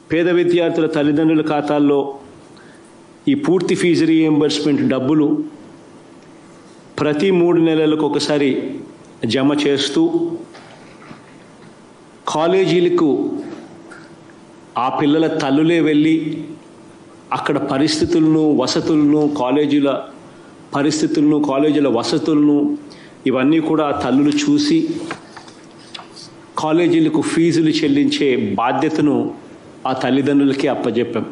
పేద విద్యార్థుల తల్లిదండ్రుల ఖాతాల్లో ఈ పూర్తి ఫీజు రీఎంబర్స్మెంట్ డబ్బులు ప్రతి మూడు నెలలకు ఒకసారి జమ చేస్తూ కాలేజీలకు ఆ పిల్లల తల్లులే వెళ్ళి అక్కడ పరిస్థితులను వసతులను కాలేజీల పరిస్థితులను కాలేజీల వసతులను ఇవన్నీ కూడా ఆ తల్లులు చూసి కాలేజీలకు ఫీజులు చెల్లించే బాధ్యతను ఆ తల్లిదండ్రులకి అప్పజెప్పాం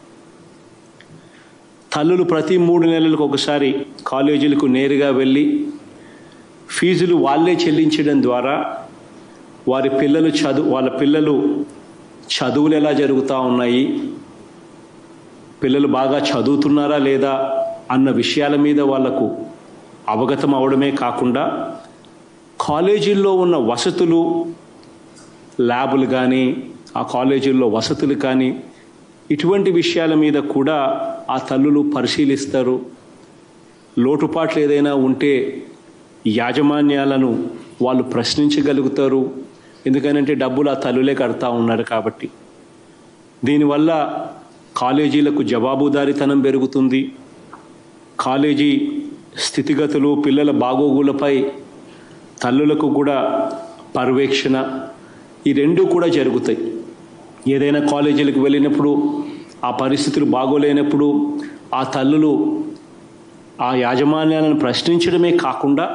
తల్లులు ప్రతి మూడు నెలలకు ఒకసారి కాలేజీలకు నేరుగా వెళ్ళి ఫీజులు వాళ్ళే చెల్లించడం ద్వారా వారి పిల్లలు చదువు వాళ్ళ పిల్లలు చదువులు ఎలా జరుగుతూ ఉన్నాయి పిల్లలు బాగా చదువుతున్నారా లేదా అన్న విషయాల మీద వాళ్లకు అవగతం అవడమే కాకుండా కాలేజీల్లో ఉన్న వసతులు ల్యాబులు కానీ ఆ కాలేజీల్లో వసతులు కానీ ఇటువంటి విషయాల మీద కూడా ఆ తల్లులు పరిశీలిస్తారు లోటుపాట్లు ఏదైనా ఉంటే యాజమాన్యాలను వాళ్ళు ప్రశ్నించగలుగుతారు ఎందుకనంటే డబ్బులు ఆ తల్లులే కడతా ఉన్నారు కాబట్టి దీనివల్ల కాలేజీలకు జవాబుదారీతనం పెరుగుతుంది కాలేజీ స్థితిగతులు పిల్లల బాగోగులపై తల్లులకు కూడా పర్యవేక్షణ ఈ రెండు కూడా జరుగుతాయి ఏదైనా కాలేజీలకు వెళ్ళినప్పుడు ఆ పరిస్థితులు బాగోలేనప్పుడు ఆ తల్లులు ఆ యాజమాన్యాలను ప్రశ్నించడమే కాకుండా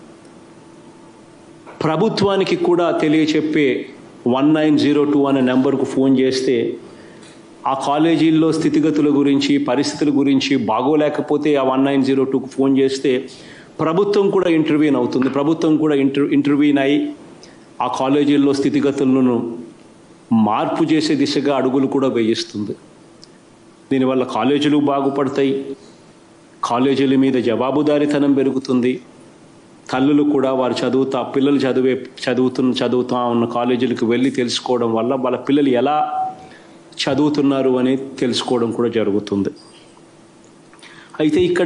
ప్రభుత్వానికి కూడా తెలియచెప్పే వన్ నైన్ జీరో టూ అనే నెంబర్కు ఫోన్ చేస్తే ఆ కాలేజీల్లో స్థితిగతుల గురించి పరిస్థితుల గురించి బాగోలేకపోతే ఆ వన్ నైన్ జీరో టూకు ఫోన్ చేస్తే ప్రభుత్వం కూడా ఇంటర్వ్యూన్ అవుతుంది ప్రభుత్వం కూడా ఇంటర్ ఇంటర్వ్యూన్ అయి ఆ కాలేజీల్లో స్థితిగతులను మార్పు చేసే దిశగా అడుగులు కూడా వేయిస్తుంది దీనివల్ల కాలేజీలు బాగుపడతాయి కాలేజీల మీద జవాబుదారీతనం పెరుగుతుంది తల్లులు కూడా వారు చదువుతా పిల్లలు చదివే చదువుతున్న చదువుతా ఉన్న కాలేజీలకు వెళ్ళి తెలుసుకోవడం వల్ల వాళ్ళ పిల్లలు ఎలా చదువుతున్నారు అని తెలుసుకోవడం కూడా జరుగుతుంది అయితే ఇక్కడ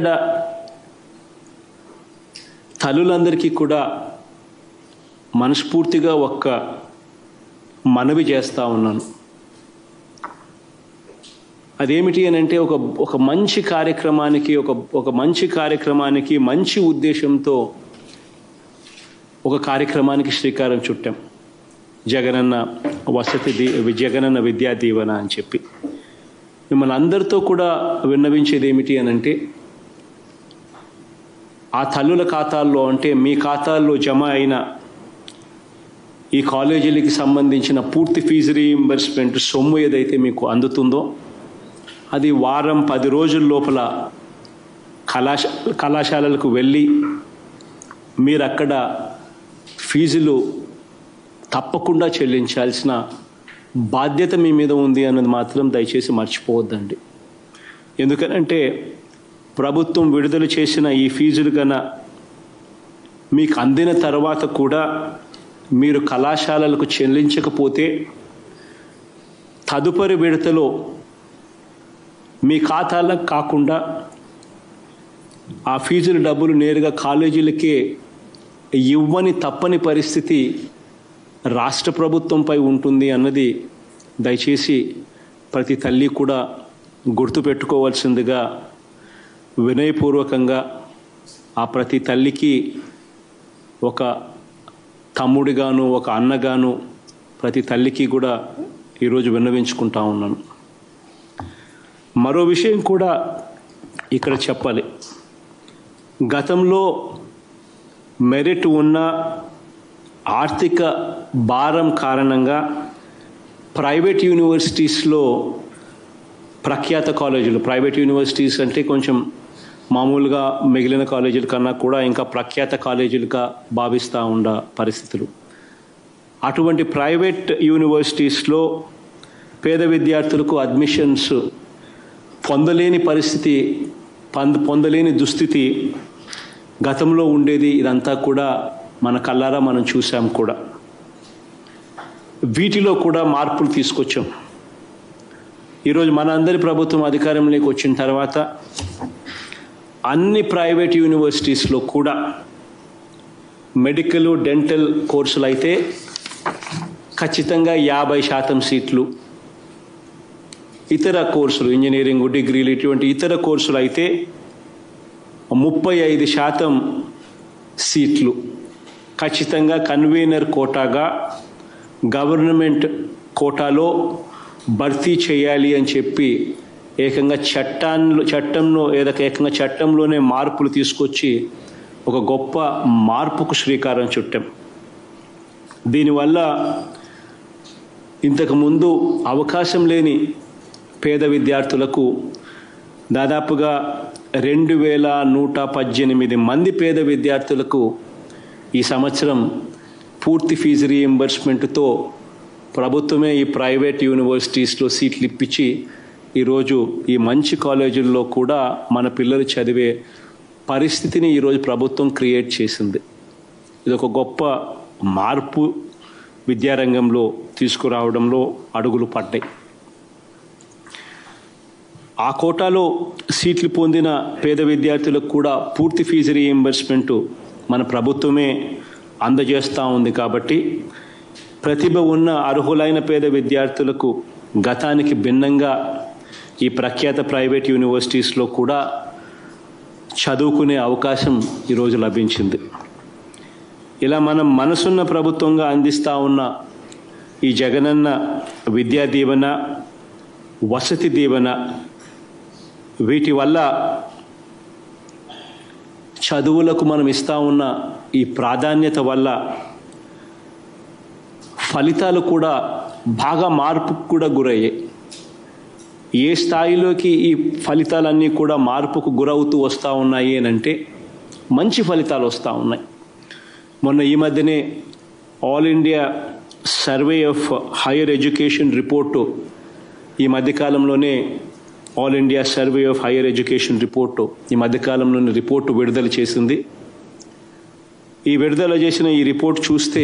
తల్లులందరికీ కూడా మనస్ఫూర్తిగా ఒక్క మనవి చేస్తూ ఉన్నాను అదేమిటి అని అంటే ఒక ఒక మంచి కార్యక్రమానికి ఒక ఒక మంచి కార్యక్రమానికి మంచి ఉద్దేశంతో ఒక కార్యక్రమానికి శ్రీకారం చుట్టాం జగనన్న వసతి దీ జగనన్న విద్యా దీవెన అని చెప్పి మిమ్మల్ని అందరితో కూడా విన్నవించేది ఏమిటి అని అంటే ఆ తల్లుల ఖాతాల్లో అంటే మీ ఖాతాల్లో జమ అయిన ఈ కాలేజీలకి సంబంధించిన పూర్తి ఫీజు రీయింబర్స్మెంట్ సొమ్ము ఏదైతే మీకు అందుతుందో అది వారం పది రోజుల లోపల కళాశ కళాశాలలకు వెళ్ళి మీరు అక్కడ ఫీజులు తప్పకుండా చెల్లించాల్సిన బాధ్యత మీ మీద ఉంది అన్నది మాత్రం దయచేసి మర్చిపోవద్దండి ఎందుకనంటే ప్రభుత్వం విడుదల చేసిన ఈ ఫీజులు కన్నా మీకు అందిన తర్వాత కూడా మీరు కళాశాలలకు చెల్లించకపోతే తదుపరి విడతలో మీ ఖాతాలకు కాకుండా ఆ ఫీజుల డబ్బులు నేరుగా కాలేజీలకే ఇవ్వని తప్పని పరిస్థితి రాష్ట్ర ప్రభుత్వంపై ఉంటుంది అన్నది దయచేసి ప్రతి తల్లి కూడా గుర్తుపెట్టుకోవాల్సిందిగా వినయపూర్వకంగా ఆ ప్రతి తల్లికి ఒక తమ్ముడిగాను ఒక అన్నగాను ప్రతి తల్లికి కూడా ఈరోజు విన్నవించుకుంటా ఉన్నాను మరో విషయం కూడా ఇక్కడ చెప్పాలి గతంలో మెరిట్ ఉన్న ఆర్థిక భారం కారణంగా ప్రైవేట్ యూనివర్సిటీస్లో ప్రఖ్యాత కాలేజీలు ప్రైవేట్ యూనివర్సిటీస్ అంటే కొంచెం మామూలుగా మిగిలిన కాలేజీల కన్నా కూడా ఇంకా ప్రఖ్యాత కాలేజీలుగా భావిస్తూ ఉండ పరిస్థితులు అటువంటి ప్రైవేట్ యూనివర్సిటీస్లో పేద విద్యార్థులకు అడ్మిషన్స్ పొందలేని పరిస్థితి పొంద పొందలేని దుస్థితి గతంలో ఉండేది ఇదంతా కూడా మన కళ్ళారా మనం చూసాం కూడా వీటిలో కూడా మార్పులు తీసుకొచ్చాం ఈరోజు మన అందరి ప్రభుత్వం అధికారంలోకి వచ్చిన తర్వాత అన్ని ప్రైవేట్ యూనివర్సిటీస్లో కూడా మెడికల్ డెంటల్ కోర్సులు అయితే ఖచ్చితంగా యాభై శాతం సీట్లు ఇతర కోర్సులు ఇంజనీరింగ్ డిగ్రీలు ఇటువంటి ఇతర కోర్సులు అయితే ముప్పై ఐదు శాతం సీట్లు ఖచ్చితంగా కన్వీనర్ కోటాగా గవర్నమెంట్ కోటాలో భర్తీ చేయాలి అని చెప్పి ఏకంగా చట్టాన్ని చట్టంలో ఏదైనా ఏకంగా చట్టంలోనే మార్పులు తీసుకొచ్చి ఒక గొప్ప మార్పుకు శ్రీకారం చుట్టాం దీనివల్ల ఇంతకుముందు అవకాశం లేని పేద విద్యార్థులకు దాదాపుగా రెండు వేల నూట పద్దెనిమిది మంది పేద విద్యార్థులకు ఈ సంవత్సరం పూర్తి ఫీజు రీఎంబర్స్మెంట్తో ప్రభుత్వమే ఈ ప్రైవేట్ యూనివర్సిటీస్లో సీట్లు ఇప్పించి ఈరోజు ఈ మంచి కాలేజీల్లో కూడా మన పిల్లలు చదివే పరిస్థితిని ఈరోజు ప్రభుత్వం క్రియేట్ చేసింది ఇది ఒక గొప్ప మార్పు విద్యారంగంలో తీసుకురావడంలో అడుగులు పడ్డాయి ఆ కోటాలో సీట్లు పొందిన పేద విద్యార్థులకు కూడా పూర్తి ఫీజు రీఎంబర్స్మెంట్ మన ప్రభుత్వమే అందజేస్తూ ఉంది కాబట్టి ప్రతిభ ఉన్న అర్హులైన పేద విద్యార్థులకు గతానికి భిన్నంగా ఈ ప్రఖ్యాత ప్రైవేట్ యూనివర్సిటీస్లో కూడా చదువుకునే అవకాశం ఈరోజు లభించింది ఇలా మనం మనసున్న ప్రభుత్వంగా అందిస్తూ ఉన్న ఈ జగనన్న విద్యా దీవెన వసతి దీవెన వీటి వల్ల చదువులకు మనం ఇస్తూ ఉన్న ఈ ప్రాధాన్యత వల్ల ఫలితాలు కూడా బాగా మార్పుకు కూడా గురయ్యాయి ఏ స్థాయిలోకి ఈ ఫలితాలన్నీ కూడా మార్పుకు గురవుతూ వస్తూ ఉన్నాయి అని అంటే మంచి ఫలితాలు వస్తూ ఉన్నాయి మొన్న ఈ మధ్యనే all India survey of higher education report ఈ మధ్యకాలంలోనే all India survey of higher education report ఈ మధ్యకాలంలోని రిపోర్టు విడుదల చేసింది ఈ విడుదల చేసిన ఈ రిపోర్ట్ చూస్తే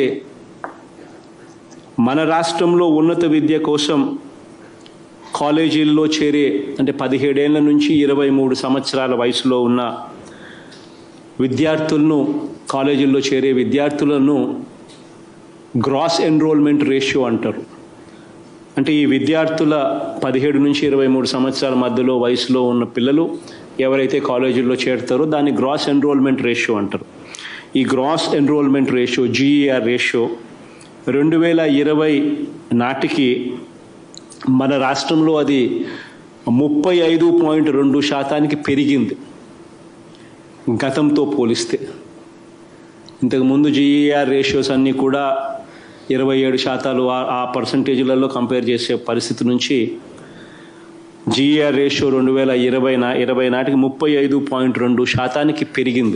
మన రాష్ట్రంలో ఉన్నత విద్య కోసం కాలేజీల్లో చేరే అంటే పదిహేడేళ్ల నుంచి ఇరవై మూడు సంవత్సరాల వయసులో ఉన్న విద్యార్థులను కాలేజీల్లో చేరే విద్యార్థులను గ్రాస్ ఎన్రోల్మెంట్ రేషియో అంటారు అంటే ఈ విద్యార్థుల పదిహేడు నుంచి ఇరవై మూడు సంవత్సరాల మధ్యలో వయసులో ఉన్న పిల్లలు ఎవరైతే కాలేజీల్లో చేరుతారో దాన్ని గ్రాస్ ఎన్రోల్మెంట్ రేషియో అంటారు ఈ gross enrolment ratio GER ratio రెండు వేల ఇరవై నాటికి మన రాష్ట్రంలో అది ముప్పై ఐదు పాయింట్ రెండు శాతానికి పెరిగింది గతంతో పోలిస్తే ఇంతకుముందు జీఈఆర్ రేషియోస్ అన్నీ కూడా ఇరవై ఏడు శాతాలు ఆ పర్సంటేజ్లలో కంపేర్ చేసే పరిస్థితి నుంచి జీఈఆర్ రేషియో రెండు వేల ఇరవై నా ఇరవై నాటికి ముప్పై ఐదు పాయింట్ రెండు శాతానికి పెరిగింది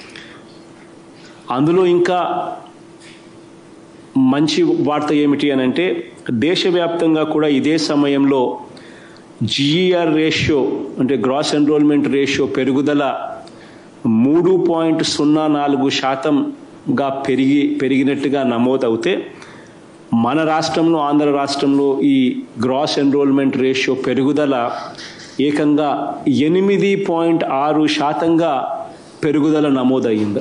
అందులో ఇంకా మంచి వార్త ఏమిటి అని అంటే దేశవ్యాప్తంగా కూడా ఇదే సమయంలో జీఈఆర్ రేషియో అంటే గ్రాస్ ఎన్రోల్మెంట్ రేషియో పెరుగుదల మూడు పాయింట్ సున్నా నాలుగు శాతంగా పెరిగి పెరిగినట్టుగా నమోదవుతే మన రాష్ట్రంలో ఆంధ్ర రాష్ట్రంలో ఈ గ్రాస్ ఎన్రోల్మెంట్ రేషియో పెరుగుదల ఏకంగా ఎనిమిది పాయింట్ ఆరు శాతంగా పెరుగుదల నమోదయ్యింది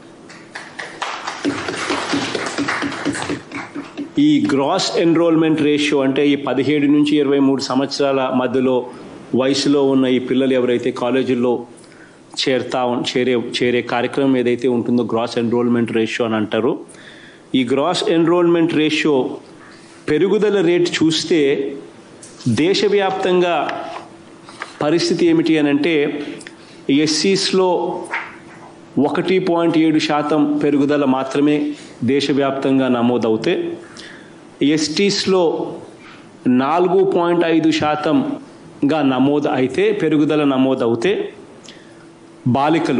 ఈ గ్రాస్ ఎన్రోల్మెంట్ రేషియో అంటే ఈ పదిహేడు నుంచి ఇరవై మూడు సంవత్సరాల మధ్యలో వయసులో ఉన్న ఈ పిల్లలు ఎవరైతే కాలేజీల్లో చేరుతా చేరే చేరే కార్యక్రమం ఏదైతే ఉంటుందో గ్రాస్ ఎన్రోల్మెంట్ రేషియో అని అంటారు ఈ గ్రాస్ ఎన్రోల్మెంట్ రేషియో పెరుగుదల రేట్ చూస్తే దేశవ్యాప్తంగా పరిస్థితి ఏమిటి అని అంటే ఎస్సీస్లో ఒకటి పాయింట్ ఏడు శాతం పెరుగుదల మాత్రమే దేశవ్యాప్తంగా నమోదవుతే ఎస్టీస్లో నాలుగు పాయింట్ ఐదు శాతంగా నమోదు అయితే పెరుగుదల నమోదవుతే బాలికలు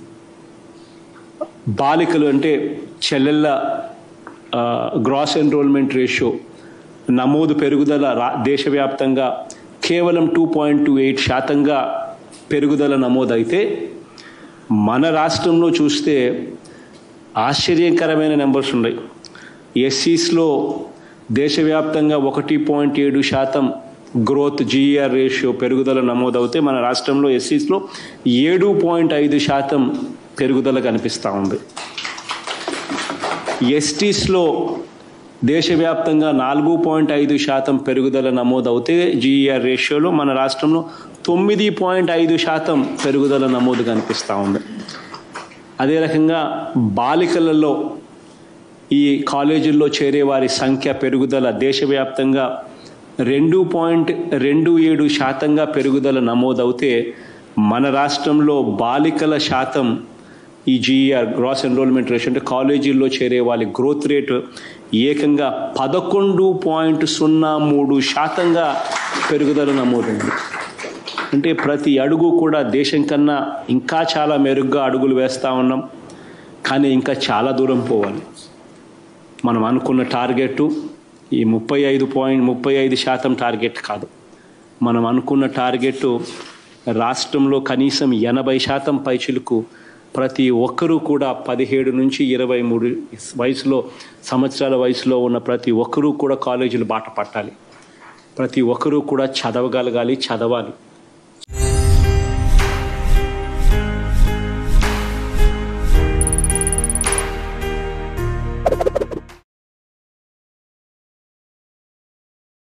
బాలికలు అంటే చెల్లెళ్ళ గ్రాస్ ఎన్రోల్మెంట్ రేషియో నమోదు పెరుగుదల రా దేశవ్యాప్తంగా కేవలం టూ పాయింట్ టూ ఎయిట్ శాతంగా పెరుగుదల నమోదైతే మన రాష్ట్రంలో చూస్తే ఆశ్చర్యకరమైన నెంబర్స్ ఉన్నాయి ఎస్సీస్లో దేశవ్యాప్తంగా ఒకటి పాయింట్ ఏడు శాతం గ్రోత్ జీఈఆర్ రేషియో పెరుగుదల నమోదవుతే మన రాష్ట్రంలో ఎస్సీస్లో ఏడు పాయింట్ ఐదు శాతం పెరుగుదల కనిపిస్తూ ఉంది ఎస్టీస్లో దేశవ్యాప్తంగా నాలుగు పాయింట్ ఐదు శాతం పెరుగుదల నమోదవుతే జీఈఆర్ రేషియోలో మన రాష్ట్రంలో తొమ్మిది పాయింట్ ఐదు శాతం పెరుగుదల నమోదు కనిపిస్తూ ఉంది అదే రకంగా బాలికలలో ఈ కాలేజీల్లో చేరే వారి సంఖ్య పెరుగుదల దేశవ్యాప్తంగా రెండు పాయింట్ రెండు ఏడు శాతంగా పెరుగుదల నమోదవుతే మన రాష్ట్రంలో బాలికల శాతం ఈ జీఈఆర్ గ్రాస్ ఎన్రోల్మెంట్ రేషియో అంటే కాలేజీల్లో చేరే వాళ్ళ గ్రోత్ రేటు ఏకంగా పదకొండు పాయింట్ సున్నా మూడు శాతంగా పెరుగుదల నమోదైంది అంటే ప్రతి అడుగు కూడా దేశం కన్నా ఇంకా చాలా మెరుగ్గా అడుగులు వేస్తూ ఉన్నాం కానీ ఇంకా చాలా దూరం పోవాలి మనం అనుకున్న టార్గెట్ ఈ ముప్పై ఐదు పాయింట్ ముప్పై ఐదు శాతం టార్గెట్ కాదు మనం అనుకున్న టార్గెట్ రాష్ట్రంలో కనీసం ఎనభై శాతం పైచిలకు ప్రతి ఒక్కరూ కూడా పదిహేడు నుంచి ఇరవై మూడు వయసులో సంవత్సరాల వయసులో ఉన్న ప్రతి ఒక్కరూ కూడా కాలేజీలు బాట పట్టాలి ప్రతి ఒక్కరూ కూడా చదవగలగాలి చదవాలి